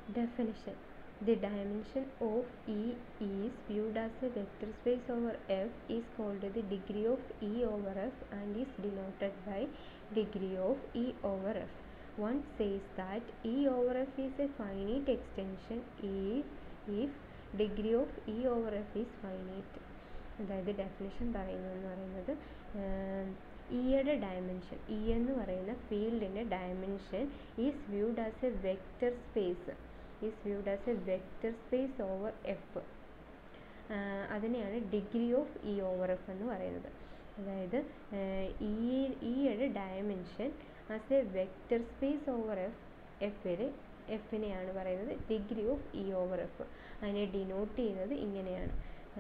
Definition The dimension of E is viewed as a vector space over F is called the degree of E over F and is denoted by degree of E over F. One says that E over F is a finite extension if, if degree of E over F is finite. അതായത് definition പറയുന്നതെന്ന് പറയുന്നത് ഇയുടെ dimension E എന്ന് പറയുന്ന ഫീൽഡിൻ്റെ dimension is viewed as a vector space is viewed as a vector space over F അതിനെയാണ് degree of E over F എന്ന് പറയുന്നത് അതായത് ഈ ഈയുടെ dimension as a vector space over F എഫിൽ എഫിനെയാണ് പറയുന്നത് degree of E over F അതിനെ ഡിനോട്ട് ചെയ്യുന്നത് ഇങ്ങനെയാണ്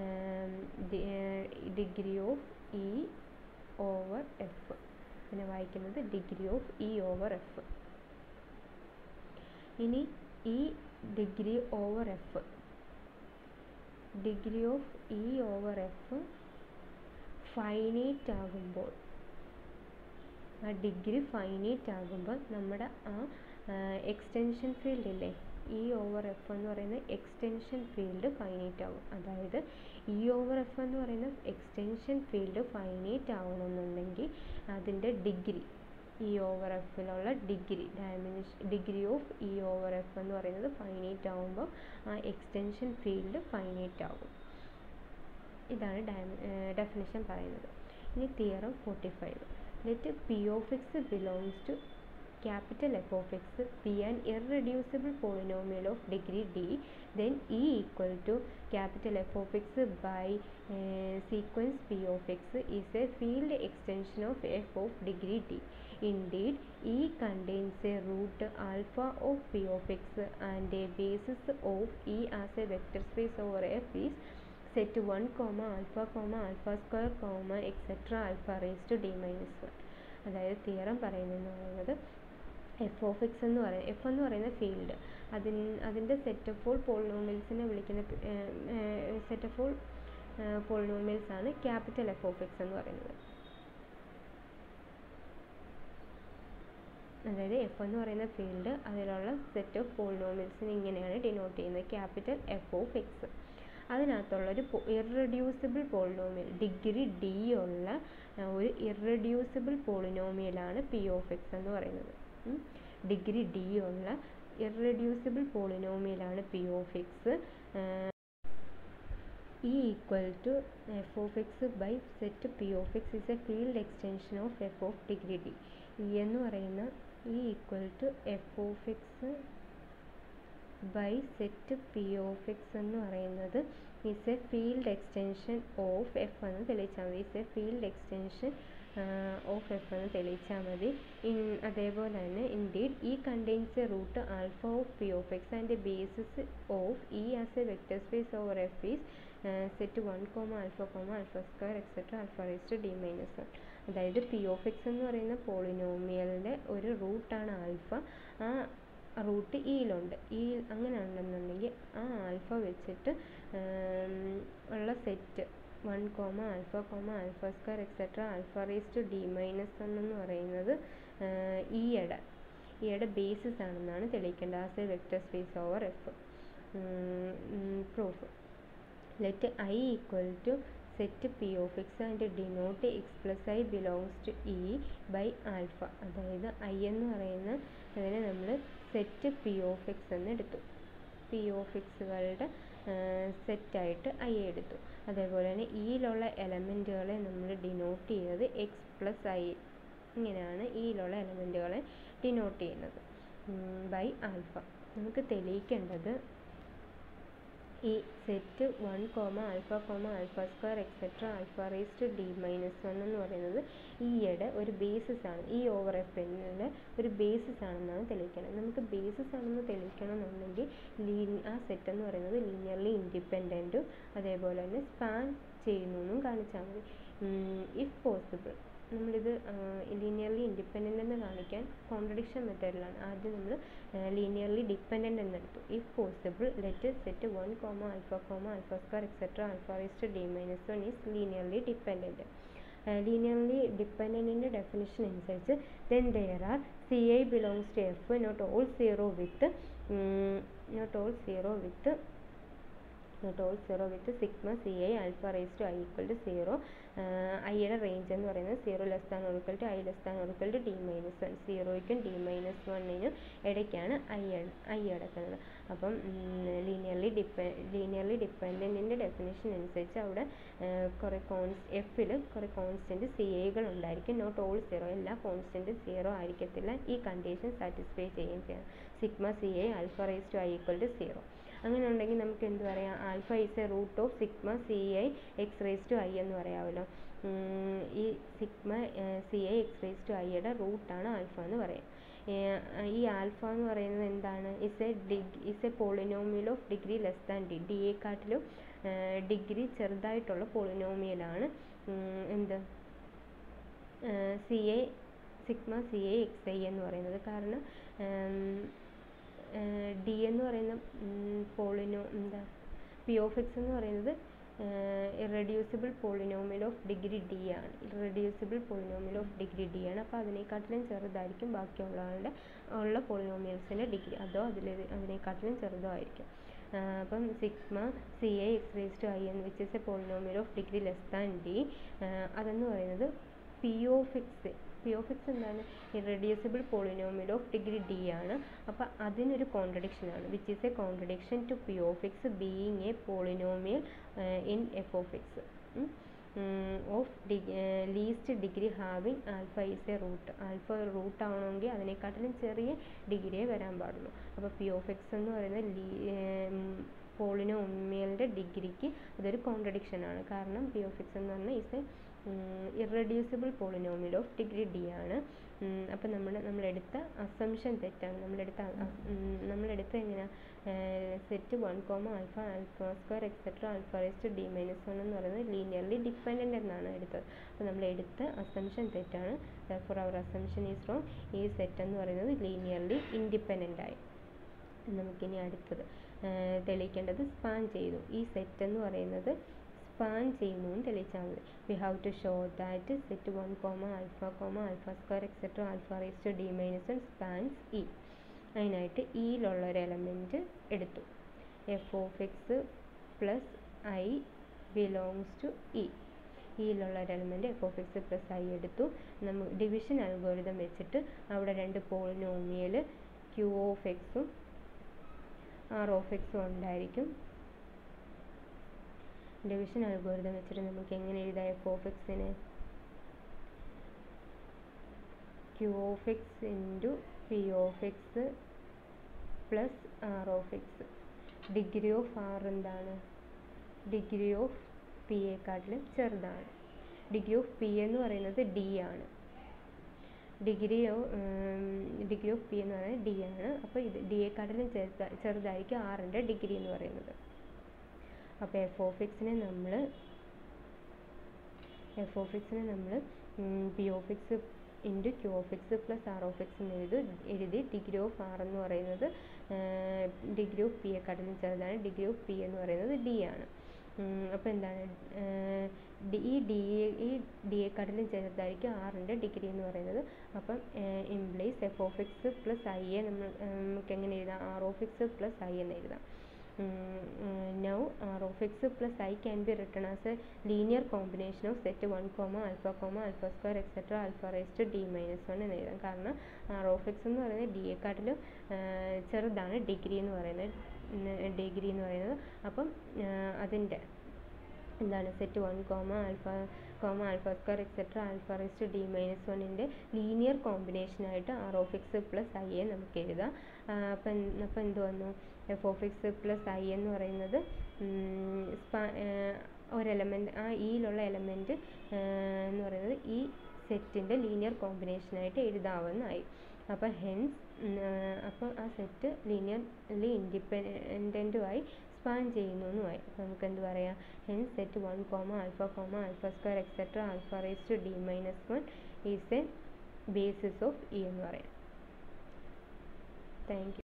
degree of E over F പിന്നെ വായിക്കുന്നത് degree of E over F ഇനി ഈ degree over F degree of E over F finite ആകുമ്പോൾ ആ ഡിഗ്രി ഫൈനൈറ്റ് ആകുമ്പോൾ നമ്മുടെ ആ എക്സ്റ്റൻഷൻ ഫീൽഡ് ഇല്ലേ ഇ ഓവർ എഫ് എന്ന് പറയുന്ന എക്സ്റ്റൻഷൻ ഫീൽഡ് ഫൈനൈറ്റ് ആകും അതായത് ഇ ഓവർ എഫ് എന്ന് പറയുന്ന എക്സ്റ്റൻഷൻ ഫീൽഡ് ഫൈനൈറ്റ് ആവണമെന്നുണ്ടെങ്കിൽ അതിൻ്റെ ഡിഗ്രി ഇ ഓവർ എഫിലുള്ള degree dimension degree of E over F എന്ന് പറയുന്നത് ഫൈനൈറ്റ് ആകുമ്പോൾ ആ എക്സ്റ്റൻഷൻ ഫീൽഡ് ഫൈനൈറ്റ് ആകും ഇതാണ് ഡെഫിനിഷൻ പറയുന്നത് ഇനി theorem forty five let P of X belongs to capital f of x be an irreducible polynomial of degree d then e equal to capital F of x by uh, sequence p of x is a field extension of f of degree d indeed e contains a root alpha of p of x and a basis of e as a vector space over f is set 1 comma alpha comma alpha square comma etc alpha raised to d minus 1 അതായത് theorem പറയുന്നതെന്ന് പറയുന്നത് F of X എന്ന് പറയുന്നത് F എന്ന് പറയുന്ന field അതിൻ അതിൻ്റെ set of all പോളിനോമിയൽസിനെ വിളിക്കുന്ന സെറ്റ് ഓഫ് ഓൾ പോളിനോമിയൽസ് ആണ് ക്യാപിറ്റൽ എഫ് ഓഫ് എക്സ് എന്ന് പറയുന്നത് അതായത് എഫ് എന്ന് പറയുന്ന ഫീൽഡ് അതിലുള്ള സെറ്റ് ഓഫ് പോളിനോമിയൽസിനെ ഇങ്ങനെയാണ് ഡിനോട്ട് ചെയ്യുന്നത് ക്യാപിറ്റൽ എഫ് ഓഫ് എക്സ് അതിനകത്തുള്ളൊരു ഇറഡ്യൂസിബിൾ പോളിനോമിയൽ ഡിഗ്രി ഡി ഉള്ള ഒരു ഇറഡ്യൂസിബിൾ പോളിനോമിയലാണ് പി ഓഫ് എക്സ് എന്ന് പറയുന്നത് ഡിഗ്രി ഡി ഉള്ള ഇറഡ്യൂസിബിൾ പോളിനോമിയലാണ് P of X E equal to F of X by set P of X is a field extension of F of degree D E എന്ന് പറയുന്ന E equal to F of X by set P of X എന്ന് പറയുന്നത് is a field extension of F എന്ന് തെളിയിച്ചാൽ മതി is a field extension of F എന്ന് തെളിയിച്ചാൽ മതി ഇൻ അതേപോലെ തന്നെ indeed E contains a root alpha of P of X and basis of E as a vector space over F is set one comma alpha comma alpha square etcetera alpha raised D minus one അതായത് P of X എന്ന് പറയുന്ന പോളിനോമിയലിൻ്റെ ഒരു റൂട്ടാണ് alpha ആ root ഇയിലുണ്ട് ഈ അങ്ങനെ ഉണ്ടെന്നുണ്ടെങ്കിൽ ആ ആൽഫ വെച്ചിട്ട് ഉള്ള set one comma alpha comma alpha square etcetera alpha raise to D minus one എന്ന് പറയുന്നത് ഇയുടെ ഇയുടെ ബേസിസ് ആണെന്നാണ് തെളിയിക്കേണ്ടത് as a vector space over F proof let I equal to set P of X and denote X plus I belongs to E by alpha അതായത് I എന്ന് പറയുന്ന അതിനെ നമ്മൾ സെറ്റ് പി ഓഫ് എക്സ് എന്ന് എടുത്തു P of എക്സുകളുടെ സെറ്റായിട്ട് I എടുത്തു അതേപോലെ തന്നെ ഇയിലുള്ള എലമെൻറ്റുകളെ നമ്മൾ ഡിനോട്ട് ചെയ്തത് എക്സ് പ്ലസ് ഐ ഇങ്ങനെയാണ് ഇയിലുള്ള എലമെൻറ്റുകളെ ഡിനോട്ട് ചെയ്യുന്നത് ബൈ ആൽഫ നമുക്ക് തെളിയിക്കേണ്ടത് ഈ set one comma alpha comma alpha square etcetera alpha raise to D minus one എന്ന് പറയുന്നത് ഇയുടെ ഒരു ബേസിസ് ആണ് ഈ ഓവർ എഫ് എന്നിൻ്റെ ഒരു ബേസിസ് ആണെന്നാണ് തെളിയിക്കണം നമുക്ക് ബേസിസ് ആണെന്ന് തെളിയിക്കണം എന്നുണ്ടെങ്കിൽ ലീ ആ സെറ്റ് എന്ന് പറയുന്നത് ലീനിയർലി ഇൻഡിപെൻഡൻറ്റും അതേപോലെ തന്നെ സ്പാൻ ചെയ്യുന്നു എന്നും കാണിച്ചാൽ മതി ഇഫ് പോസിബിൾ നമ്മളിത് ലീനിയർലി ഇൻഡിപെൻഡൻ്റ് എന്ന് കാണിക്കാൻ കോൺട്രഡിക്ഷൻ മെത്തേഡിലാണ് ആദ്യം നമ്മൾ ലീനിയർലി ഡിപ്പെൻഡൻ്റ് എന്നെടുത്തു if possible let set one comma alpha comma alpha square etcetera alpha raised D minus one is linearly dependent linearly ഡിപ്പെൻഡൻറ്റിൻ്റെ ഡെഫിനിഷൻ അനുസരിച്ച് then there are C I belongs to F not all zero with not all zero with not all zero with sigma C I alpha raise to I equal to zero ഐയുടെ range എന്ന് പറയുന്നത് zero less than or equal to I less than or equal to D minus one സീറോയ്ക്കും D minus വണ്ണിനും ഇടയ്ക്കാണ് I I കിടക്കുന്നത് അപ്പം linearly ഡിപ്പെ linearly ഡിപ്പെൻഡൻറ്റിൻ്റെ ഡെഫിനേഷൻ അനുസരിച്ച് അവിടെ കുറേ കോൺസ് എഫിൽ കുറേ കോൺസ്റ്റൻറ്റ് സി ഐകൾ ഉണ്ടായിരിക്കും നോട്ട് ഓൾ സീറോ എല്ലാ കോൺസ്റ്റൻറ്റും സീറോ ആയിരിക്കത്തില്ല ഈ കണ്ടീഷൻ സാറ്റിസ്ഫൈ ചെയ്യുകയും ചെയ്യണം sigma C I alpha raise to I equal to zero അങ്ങനെ ഉണ്ടെങ്കിൽ നമുക്ക് എന്ത് പറയാം alpha is a root of sigma C I X raise to I എന്ന് പറയാമല്ലോ ഈ sigma C I X raise to ഐയുടെ റൂട്ടാണ് ആൽഫ എന്ന് പറയാം ഈ ആൽഫ എന്ന് പറയുന്നത് എന്താണ് is a deg is a polynomial of degree less than D ഡിയെക്കാട്ടിലും ഡിഗ്രി ചെറുതായിട്ടുള്ള പോളിനോമിയലാണ് എന്ത് C I sigma C I X I എന്ന് പറയുന്നത് കാരണം ഡി എന്ന് പറയുന്ന പോളിനോ എന്താ പി ഓഫ് എക്സ് എന്ന് പറയുന്നത് irreducible polynomial of degree D ആണ് irreducible polynomial of degree D ആണ് അപ്പോൾ അതിനെക്കാട്ടിലും ചെറുതായിരിക്കും ബാക്കിയുള്ള ആളുടെ ഉള്ള പോളിനോമിയൽസിൻ്റെ ഡിഗ്രി അതോ അതിൽ അതിനെക്കാട്ടിലും ചെറുതോ ആയിരിക്കും അപ്പം sigma C I X raise to I എന്ന് which is a polynomial of degree less than D അതെന്ന് പറയുന്നത് P of X P of X എന്താണ് irreducible polynomial of degree D ആണ് അപ്പോൾ അതിനൊരു കോൺട്രഡിക്ഷൻ ആണ് which is a contradiction to P of X being a polynomial in F of X of the least degree having alpha is a root alpha root ആവണമെങ്കിൽ അതിനെക്കാട്ടിലും ചെറിയ ഡിഗ്രിയേ വരാൻ പാടുള്ളൂ അപ്പോൾ പി ഓഫ് എക്സ് എന്ന് പറയുന്നത് ലീ പോളിനോമിയലിൻ്റെ ഡിഗ്രിക്ക് അതൊരു കോൺട്രഡിക്ഷൻ ആണ് കാരണം പി ഓഫ് എക്സ് എന്ന് പറഞ്ഞാൽ is a irreducible polynomial of degree D ആണ് അപ്പോൾ നമ്മൾ നമ്മളെടുത്ത അസംഷൻ തെറ്റാണ് നമ്മളെടുത്ത നമ്മളെടുത്ത എങ്ങനെയാണ് set one comma alpha alpha square etcetera alpha raise to D minus one എന്ന് പറയുന്നത് ലീനിയർലി ഡിപ്പെൻഡൻ്റ് എന്നാണ് എടുത്തത് അപ്പോൾ നമ്മൾ എടുത്ത അസംഷൻ തെറ്റാണ് for our assumption is wrong ഈ സെറ്റ് എന്ന് പറയുന്നത് ലീനിയർലി ഇൻഡിപെൻഡൻ്റ് ആയി നമുക്കിനി അടുത്തത് തെളിയിക്കേണ്ടത് സ്പാൻ ചെയ്തു ഈ സെറ്റ് എന്ന് പറയുന്നത് സ്പാൻ ചെയ്യുന്നു എന്ന് തെളിയിച്ചാൽ മതി we have to show that set one comma alpha comma alpha square etcetera alpha raise to D minus one spans E അതിനായിട്ട് ഇയിലുള്ള ഒരു എലമെൻറ്റ് എടുത്തു F of X plus I belongs to E ഇയിലുള്ള ഒരു element F of X plus I എടുത്തു നമ്മൾ division algorithm വെച്ചിട്ട് അവിടെ രണ്ട് പോളിനോമിയൽ ക്യൂ ഓഫ് എക്സും ആർ ഓഫ് എക്സും ഉണ്ടായിരിക്കും ഡിവിഷൻ അൽഗോരിതം വെച്ചിട്ട് നമുക്ക് എങ്ങനെ എഴുതാം F of എക്സിനെ Q of X into P of X plus R of X degree of R എന്താണ് ഡിഗ്രി ഓഫ് പി യെക്കാട്ടിലും ചെറുതാണ് ഡിഗ്രി ഓഫ് പി എന്ന് പറയുന്നത് ഡി ആണ് ഡിഗ്രി ഡിഗ്രി ഓഫ് പി എന്ന് പറയുന്നത് ഡി ആണ് അപ്പോൾ ഇത് ഡിയെക്കാട്ടിലും ചെറുതാ ചെറുതായിരിക്കും ആറിൻ്റെ ഡിഗ്രി എന്ന് പറയുന്നത് അപ്പോൾ എഫ് ഓഫ് എക്സിനെ നമ്മൾ എഫ് ഓഫ് എക്സിനെ നമ്മൾ P of X into Q of X plus R of X എന്ന് എഴുതി എഴുതി ഡിഗ്രി ഓഫ് ആർ എന്ന് പറയുന്നത് ഡിഗ്രി ഓഫ് പി യെക്കാട്ടിലും ചെറുതാണ് ഡിഗ്രി ഓഫ് പി എന്ന് പറയുന്നത് ഡി ആണ് അപ്പോൾ എന്താണ് ഡി ഈ ഡി ഈ ഡി യെക്കാട്ടിലും ചെറുതായിരിക്കും ആറിൻ്റെ ഡിഗ്രി എന്ന് പറയുന്നത് അപ്പം implies F of X plus I a നമ്മൾ നമുക്ക് എങ്ങനെ എഴുതാം R of X plus I എന്ന് എഴുതാം now r of x plus i can be written as a linear combination of set 1 comma alpha comma alpha square etc alpha raised to d minus 1 എന്ന് എഴുതാം കാരണം r of x എന്ന് പറയുന്നത് d യെക്കാട്ടിലും ചെറുതാണ് degree എന്ന് പറയുന്നത് degree എന്ന് പറയുന്നത് അപ്പം അതിൻ്റെ എന്താണ് set one comma alpha comma alpha square etcetera alpha raise to D minus വണ്ണിൻ്റെ ലീനിയർ കോമ്പിനേഷനായിട്ട് R of X plus I a നമുക്ക് എഴുതാം അപ്പം അപ്പം എന്ത് വന്നു F of X plus I എന്ന് പറയുന്നത് സ്പാ ഒരു എലമെൻറ്റ് ആ ഇയിലുള്ള എലമെൻറ്റ് എന്ന് പറയുന്നത് ഈ സെറ്റിൻ്റെ ലീനിയർ കോമ്പിനേഷനായിട്ട് എഴുതാവുന്നതായി അപ്പോൾ ഹെൻസ് അപ്പോൾ ആ സെറ്റ് ലീനിയർലി ഇൻഡിപെൻഡൻറ്റുമായി സ്പാൻ ചെയ്യുന്നു എന്നുമായി അപ്പോൾ നമുക്ക് എന്ത് പറയാം hence set one comma alpha comma alpha square etcetera alpha raise to D minus one is a basis of E എന്ന് പറയാം താങ്ക് യു